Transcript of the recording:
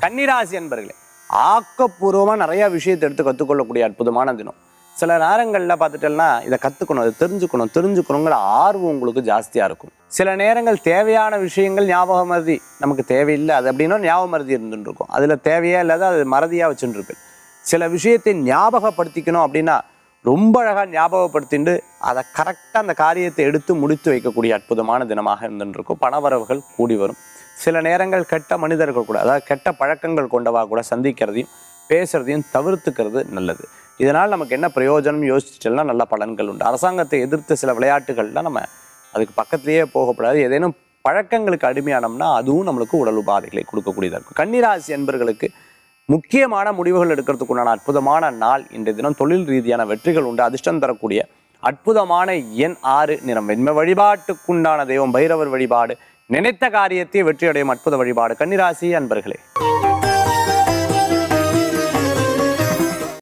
கன்னிராசி அன்பர்களே ஆக்கப்பூர்வமாக நிறைய விஷயத்தை எடுத்து கற்றுக்கொள்ளக்கூடிய அற்புதமான தினம் சில நேரங்களில் பார்த்துட்டேன்னா இதை கற்றுக்கணும் இதை தெரிஞ்சுக்கணும் தெரிஞ்சுக்கணுங்கிற ஆர்வம் உங்களுக்கு ஜாஸ்தியாக இருக்கும் சில நேரங்கள் தேவையான விஷயங்கள் ஞாபக மருதி நமக்கு தேவையில்லை அது அப்படின்னா ஞாபக மருதி இருந்துட்டு இருக்கும் அதில் தேவையா இல்லாத அது மறதியாக வச்சுருப்பேன் சில விஷயத்தை ஞாபகப்படுத்திக்கணும் அப்படின்னா ரொம்ப அழகாக ஞாபகப்படுத்திட்டு அதை கரெக்டாக அந்த காரியத்தை எடுத்து முடித்து வைக்கக்கூடிய அற்புதமான தினமாக இருந்துருக்கும் பணவரவுகள் கூடி வரும் சில நேரங்கள் கெட்ட மனிதர்கள் கூட அதாவது கெட்ட பழக்கங்கள் கொண்டவா கூட சந்திக்கிறதையும் பேசுறதையும் தவிர்த்துக்கிறது நல்லது இதனால் நமக்கு என்ன பிரயோஜனம் யோசிச்சுட்டோம்னா நல்ல பலன்கள் உண்டு அரசாங்கத்தை எதிர்த்து சில விளையாட்டுகள்லாம் நம்ம அதுக்கு பக்கத்துலேயே போகக்கூடாது ஏதேனும் பழக்கங்களுக்கு அடிமையானோம்னா அதுவும் நம்மளுக்கு உடல் உபாதைகளை கொடுக்கக்கூடியதாக இருக்கும் கன்னிராசி என்பர்களுக்கு முக்கியமான முடிவுகள் எடுக்கிறதுக்கு உண்டான அற்புதமான நாள் இன்றைய தினம் தொழில் ரீதியான வெற்றிகள் உண்டு அதிர்ஷ்டம் தரக்கூடிய அற்புதமான எண் ஆறு நிறம் வெண்மை வழிபாட்டுக்குண்டான தெய்வம் பைரவர் வழிபாடு நினைத்த காரியத்தை வெற்றியடையும் அற்புத வழிபாடு கன்னிராசி அன்பர்களே